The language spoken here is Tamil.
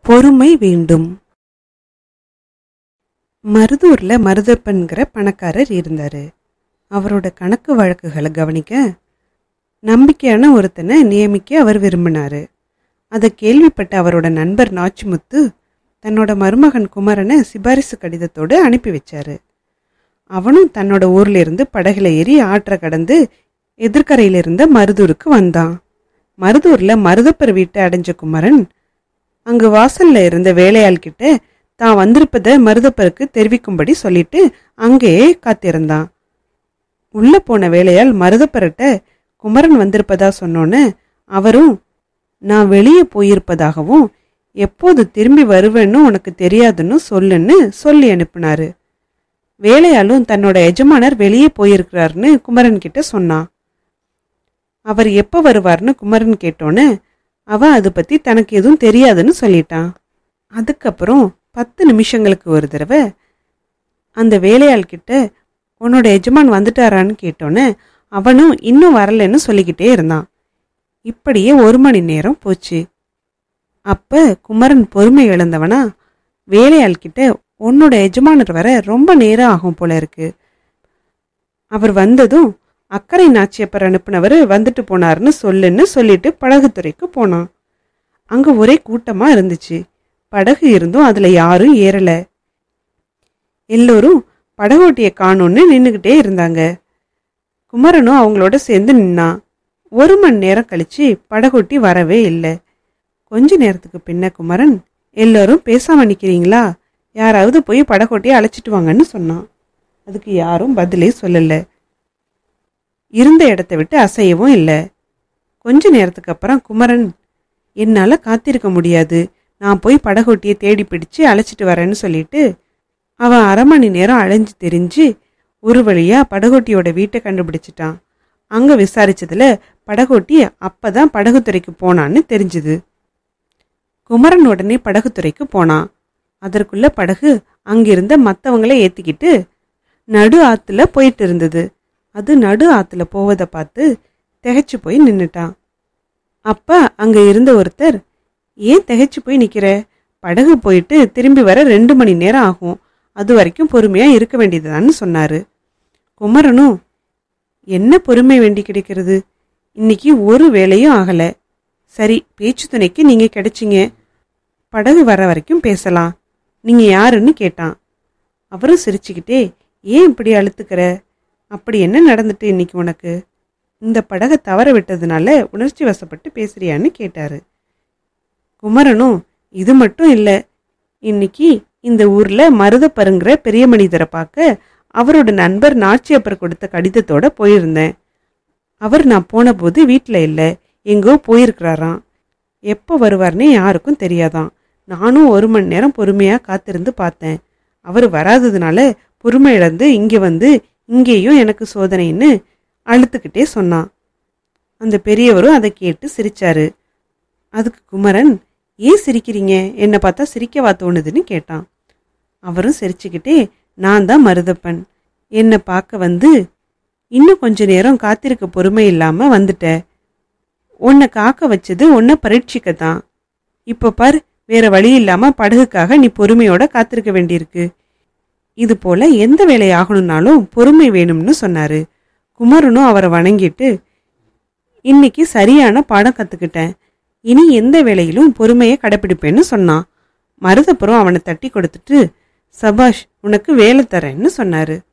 பொறுமை வேண்டும் மருதூர்ல மருதப்பன்கிற பணக்காரர் இருந்தாரு அவரோட கணக்கு வழக்குகளை கவனிக்க நம்பிக்கையான ஒருத்தனை நியமிக்க அவர் விரும்பினாரு அதை கேள்விப்பட்ட அவரோட நண்பர் நாச்சிமுத்து தன்னோட மருமகன் குமரனை சிபாரிசு கடிதத்தோடு அனுப்பி வச்சாரு அவனும் தன்னோட ஊர்ல இருந்து படகுல ஏறி ஆற்றை கடந்து எதிர்க்கரையில இருந்த மருதூருக்கு வந்தான் மருதூர்ல மருதப்பர் வீட்டை அடைஞ்ச குமரன் அங்கு வாசல்ல இருந்த வேலையாள் கிட்ட தான் வந்திருப்பத மருதப்பருக்கு தெரிவிக்கும்படி சொல்லிட்டு அங்கேயே காத்திருந்தான் உள்ள போன வேலையால் மருதப்பர்கிட்ட குமரன் வந்திருப்பதா சொன்னோன்னு அவரும் நான் வெளியே போயிருப்பதாகவும் எப்போது திரும்பி வருவேன்னு உனக்கு தெரியாதுன்னு சொல்லுன்னு சொல்லி அனுப்புனாரு வேலையாளும் தன்னோட எஜமானர் வெளியே போயிருக்கிறாருன்னு குமரன் கிட்ட சொன்னான் அவர் எப்போ வருவார்னு குமரன் கேட்டோன்னு அவன் அதை பத்தி தனக்கு எதுவும் தெரியாதுன்னு சொல்லிட்டான் அதுக்கப்புறம் பத்து நிமிஷங்களுக்கு ஒரு தடவை அந்த வேலையாள் கிட்ட உன்னோட எஜமான் வந்துட்டாரான்னு கேட்டோன்னே அவனும் இன்னும் வரலைன்னு சொல்லிக்கிட்டே இருந்தான் இப்படியே ஒரு மணி நேரம் போச்சு அப்ப குமரன் பொறுமை இழந்தவனா வேலையாள் கிட்ட உன்னோட எஜமானர் வர ரொம்ப நேரம் ஆகும் போல இருக்கு அவர் வந்ததும் அக்கறை நாச்சியப்பர் அனுப்புனவர் வந்துட்டு போனாருன்னு சொல்லுன்னு சொல்லிட்டு படகுத்துறைக்கு போனான் அங்க ஒரே கூட்டமா இருந்துச்சு படகு இருந்தும் அதுல யாரும் ஏறல எல்லோரும் படகோட்டிய காணோன்னு நின்னுக்கிட்டே இருந்தாங்க குமரனும் அவங்களோட சேர்ந்து நின்னான் ஒரு மணி நேரம் கழிச்சு படகோட்டி வரவே இல்லை கொஞ்ச நேரத்துக்கு பின்ன குமரன் எல்லோரும் பேசாம நிக்கிறீங்களா யாராவது போய் படகோட்டியை அழைச்சிட்டு வாங்கன்னு சொன்னான் அதுக்கு யாரும் பதிலே சொல்லல இருந்த இடத்த விட்டு அசையவும் இல்லை கொஞ்ச நேரத்துக்கு அப்புறம் குமரன் என்னால காத்திருக்க முடியாது நான் போய் படகோட்டியை தேடி பிடிச்சு அழைச்சிட்டு வரேன்னு சொல்லிட்டு அவன் அரை மணி நேரம் அலைஞ்சு தெரிஞ்சு ஒரு வழியா படகோட்டியோட வீட்டை கண்டுபிடிச்சிட்டான் அங்க விசாரிச்சதுல படகோட்டி அப்பதான் படகுத்துறைக்கு போனான்னு தெரிஞ்சுது குமரன் உடனே படகுத்துறைக்கு போனான் அதற்குள்ள படகு அங்கிருந்த மற்றவங்கள ஏத்திக்கிட்டு நடு ஆத்துல போயிட்டு இருந்தது அது நடு ஆத்துல போவதை பார்த்து திகைச்சு போய் நின்னுட்டான் அப்ப அங்க இருந்த ஒருத்தர் ஏன் திகைச்சு போய் நிக்கிற படகு போயிட்டு திரும்பி வர ரெண்டு மணி நேரம் ஆகும் அது வரைக்கும் பொறுமையா இருக்க வேண்டியதுதான்னு சொன்னாரு குமரனும் என்ன பொறுமை வேண்டி கிடைக்கிறது இன்னைக்கு ஒரு வேலையும் ஆகல சரி பேச்சு துணைக்கு நீங்க கிடைச்சிங்க படகு வர வரைக்கும் பேசலாம் நீங்க யாருன்னு கேட்டான் அவரும் சிரிச்சுக்கிட்டே ஏன் இப்படி அழுத்துக்கிற அப்படி என்ன நடந்துட்டு இன்னைக்கு உனக்கு இந்த படகை தவற விட்டதுனால உணர்ச்சி வசப்பட்டு பேசுறியான்னு கேட்டாரு குமரனும் இது மட்டும் இல்லை இன்னைக்கு இந்த ஊர்ல மருதப்பருங்கிற பெரிய மனிதரை பார்க்க அவரோட நண்பர் நாச்சியப்பர் கொடுத்த கடிதத்தோட போயிருந்தேன் அவர் நான் போன போது வீட்டில் இல்லை எங்கோ போயிருக்கிறாராம் எப்போ வருவார்னே யாருக்கும் தெரியாதாம் நானும் ஒரு மணி நேரம் பொறுமையாக காத்திருந்து பார்த்தேன் அவர் வராததுனால பொறுமை இழந்து இங்கே வந்து இங்கேயும் எனக்கு சோதனைன்னு அழுத்துக்கிட்டே சொன்னான் அந்த பெரியவரும் அதை கேட்டு சிரிச்சாரு அதுக்கு குமரன் ஏன் சிரிக்கிறீங்க என்னை பார்த்தா சிரிக்கவா தோணுதுன்னு கேட்டான் அவரும் சிரிச்சுக்கிட்டே நான் தான் மருதப்பன் என்னை பார்க்க வந்து இன்னும் கொஞ்ச நேரம் காத்திருக்க பொறுமை இல்லாம வந்துட்ட உன்னை காக்க வச்சது உன்னை பரீட்சிக்க தான் இப்போ பார் வேற வழி இல்லாம படகுக்காக நீ பொறுமையோட காத்திருக்க வேண்டியிருக்கு இது போல எந்த வேலை ஆகணும்னாலும் பொறுமை வேணும்னு சொன்னாரு குமரனும் அவரை வணங்கிட்டு இன்னைக்கு சரியான பாடம் கத்துக்கிட்டேன் இனி எந்த வேலையிலும் பொறுமையை கடைப்பிடிப்பேன்னு சொன்னான் மருதப்புறம் அவனை தட்டி கொடுத்துட்டு சபாஷ் உனக்கு வேலை தரேன்னு சொன்னாரு